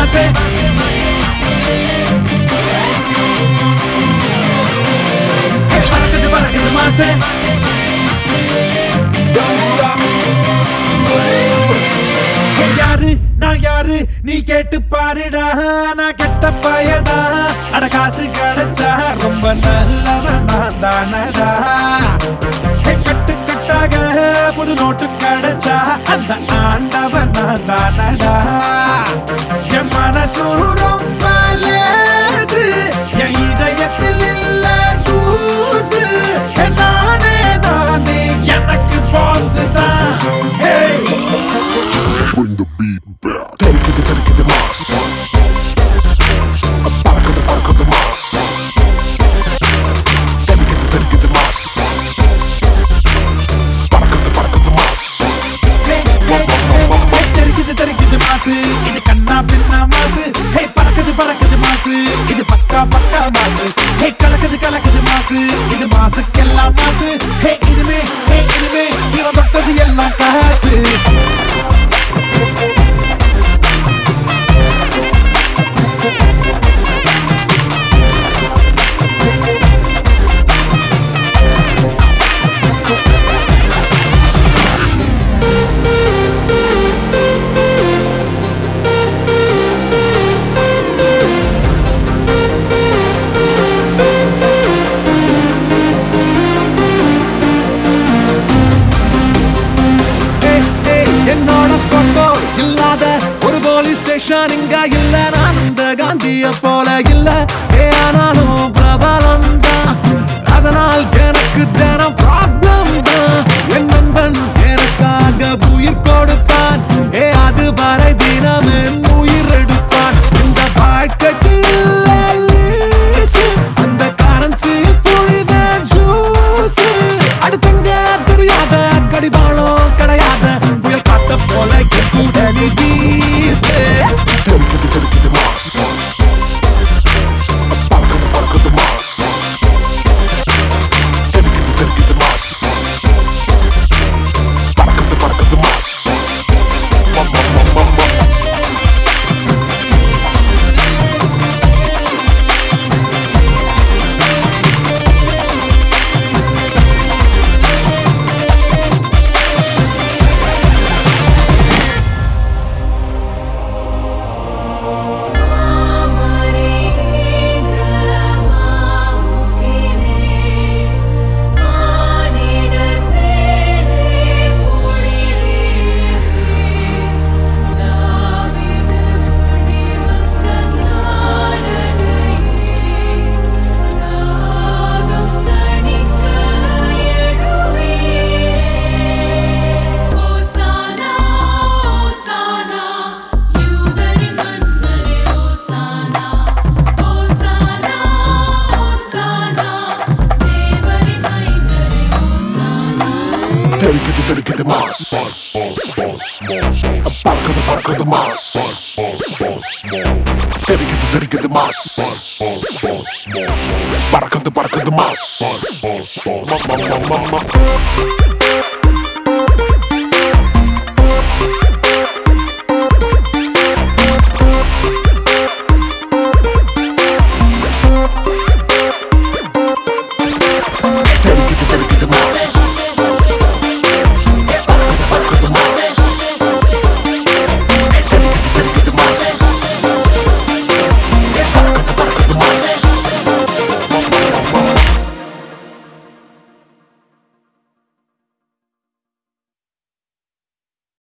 மாசு ஹே, பறக்குது பறக்குது மாசு Don't stop. ஹே, யாரு நான் யாரு நீ கேட்டு பாருடா நான் கெட்ட பயடா அட காசு கிடைச்சா ரொம்ப நல்லவன் நான் தானடா ஹே, கட்டு கட்டாக புது நோட்டு கிடைச்சா அந்த ஆண்டவன் நான் தானடா என் மனசும் ரொம்ப லேசு என் இதயத்தில் இல்ல தூசு ஹே, நானே நானே எனக்கு பாஸ் தான் Hey! Bring the beat back. Take it, take it, mas. Barca the barca the mas. Take it, take it, mas. Barca the barca the mas. தெரிக்குது தெரிக்குது மாசு இது கண்ணா பின்னா மாசு ஹே பறக்குது பறக்குது மாசு இது பக்கா பக்கா மாசு ஹே கலக்குது கலக்குது மாசு இது மாசுக்கெல்லாம் மாசு ஹே இனிமே ஹே இனிமே இவன் தொட்டது எல்லாம் காசு ஏய், ஏய், என்னோட போட்டோ இல்லாத ஒரு போலீஸ் ஸ்டேஷன் இங்க இல்ல நான் இந்த காந்திய போல இல்ல ஏ ஆனாலும் பிரபலம் தான் அதனால் எனக்கு தினம் ப்ராப்ளம் தான் என் நண்பன் எனக்காக உயிர் கொடுப்பான் ஏ அது வரை தினம் என் உயிர் எடுப்பான் இந்த வாழ்க்கைக்கு இல்ல லீசு. அந்த கரன்சி புழித ஜூஸ் அடுத்தங்க தெரியாத கடிவாளம் கிடையாத புயல் காத்த போல என் கூட நீ வீசு Take it, take it, mas. Barca the barca the mas. Take it, take it, mas. Barca the barca the mas. Mama, mama, mama. Amarendra மாமுகிலே மானிடர் மேலே குடியேறே தாவீது குடிமகன் நாரகையே தாகம் தணிக்க எழுவீரே ஓசானா ஓசானா யூதரின் மன்னரே ஓசானா ஓசானா ஓசானா தேவரின் மைந்தரே ஓசானா Take it, take it, mas. Barca the barca the mas. Take it, take it, mas. Barca the barca the mas. Mama, mama, mama.